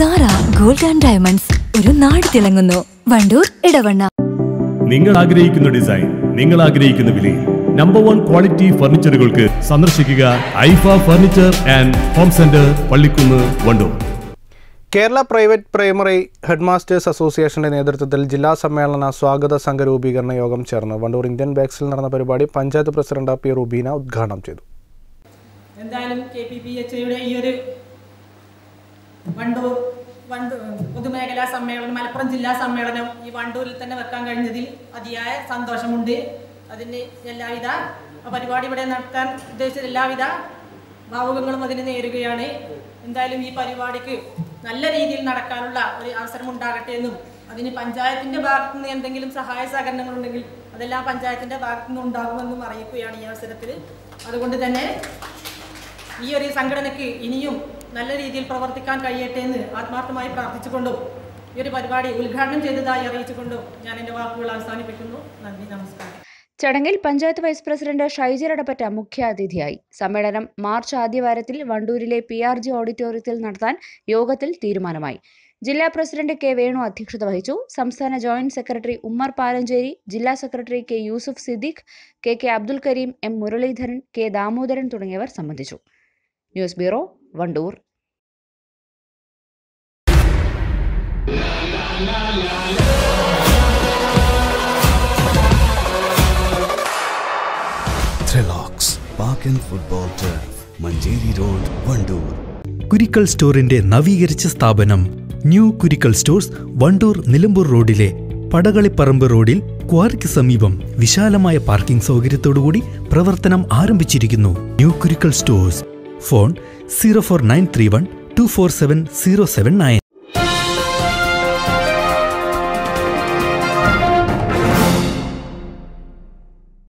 Sara gold and diamonds ഒരു നാട് തിളങ്ങുന്നു വണ്ടൂർ ഇടവണ്ണ നിങ്ങൾ ആഗ്രഹിക്കുന്ന ഡിസൈൻ നിങ്ങൾ ആഗ്രഹിക്കുന്ന വിലയിൽ നമ്പർ വൺ ക്വാളിറ്റി ഫർണിച്ചറുകൾക്ക് സന്ദർശിക്കുക Aifa furniture and home centre Pallikkunnu Wandoor Kerala private primary headmasters അസോസിയേഷന്റെ നേതൃത്വത്തിൽ ജില്ലാ സമ്മേളന സ്വാഗത സംഘ രൂപീകരണ യോഗം ചേർന്നു വണ്ടൂർ ഇന്ത്യൻ ബാക്സിൽ നടന്ന പരിപാടി പഞ്ചായത്ത് പ്രസിഡന്റ് പി റുബീന ഉദ്ഘാടനം ചെയ്തു എന്തായാലും കെ പി പി എച്ച് യുടെ ഈ ഒരു വണ്ടൂർ വണ്ടൂർ പൊതുമേഖലാ സമ്മേളനം മലപ്പുറം ജില്ലാ സമ്മേളനം ഈ വണ്ടൂരിൽ തന്നെ വെക്കാൻ കഴിഞ്ഞതിൽ അതിയായ സന്തോഷമുണ്ട് അതിന് എല്ലാവിധ ആ പരിപാടി ഇവിടെ നടത്താൻ ഉദ്ദേശിച്ച എല്ലാവിധ ഭാവുകങ്ങളും അതിന് നേരുകയാണ് എന്തായാലും ഈ പരിപാടിക്ക് നല്ല രീതിയിൽ നടക്കാനുള്ള ഒരു അവസരം ഉണ്ടാകട്ടെ എന്നും അതിന് പഞ്ചായത്തിന്റെ ഭാഗത്തു നിന്ന് എന്തെങ്കിലും സഹായ സഹകരണങ്ങൾ ഉണ്ടെങ്കിൽ അതെല്ലാം പഞ്ചായത്തിന്റെ ഭാഗത്തു നിന്ന് ഉണ്ടാകുമെന്നും അറിയിക്കുകയാണ് ഈ അവസരത്തിൽ അതുകൊണ്ട് തന്നെ ഈ ഒരു സംഘടനയ്ക്ക് ഇനിയും നല്ല രീതിയിൽ പ്രവർത്തിക്കാൻ കഴിയട്ടെ എന്ന് ആത്മാർത്ഥമായി പ്രാർത്ഥിച്ചുകൊണ്ടും ഈ ഒരു പരിപാടി ഉദ്ഘാടനം ചെയ്തതായി അറിയിച്ചുകൊണ്ടും ഞാൻ എൻ്റെ വാക്കുകൾ അവസാനിപ്പിക്കുന്നു നന്ദി നമസ്കാരം ചടങ്ങിൽ പഞ്ചായത്ത് വൈസ് പ്രസിഡന്റ് ഷൈജർ ഇടപെട്ട മുഖ്യാതിഥിയായി സമ്മേളനം മാർച്ച് ആദ്യവാരത്തിൽ വണ്ടൂരിലെ പി ആർ ജി ഓഡിറ്റോറിയത്തിൽ നടത്താൻ യോഗത്തിൽ തീരുമാനമായി ജില്ലാ പ്രസിഡന്റ് കെ വേണു അധ്യക്ഷത വഹിച്ചു സംസ്ഥാന ജോയിന്റ് സെക്രട്ടറി ഉമ്മർ പാലഞ്ചേരി ജില്ലാ secretary K Yusuf Siddique K K Abdul Kareem M Muraleedharan K Damodaran തുടങ്ങിയവർ സംബന്ധിച്ചു news bureau Wandoor Trilox park and football turf Manjeri road Wandoor Kurikkal സ്റ്റോറിന്റെ നവീകരിച്ച സ്ഥാപനം ന്യൂ കുരിക്കൽ സ്റ്റോഴ്സ് വണ്ടൂർ നിലമ്പൂർ റോഡിലെ പടകളിപ്പറമ്പ് റോഡിൽ ക്വാറിക്ക് സമീപം വിശാലമായ പാർക്കിംഗ് സൗകര്യത്തോടുകൂടി പ്രവർത്തനം ആരംഭിച്ചിരിക്കുന്നു new Kurikkal stores phone zero four nine three one two four seven zero seven nine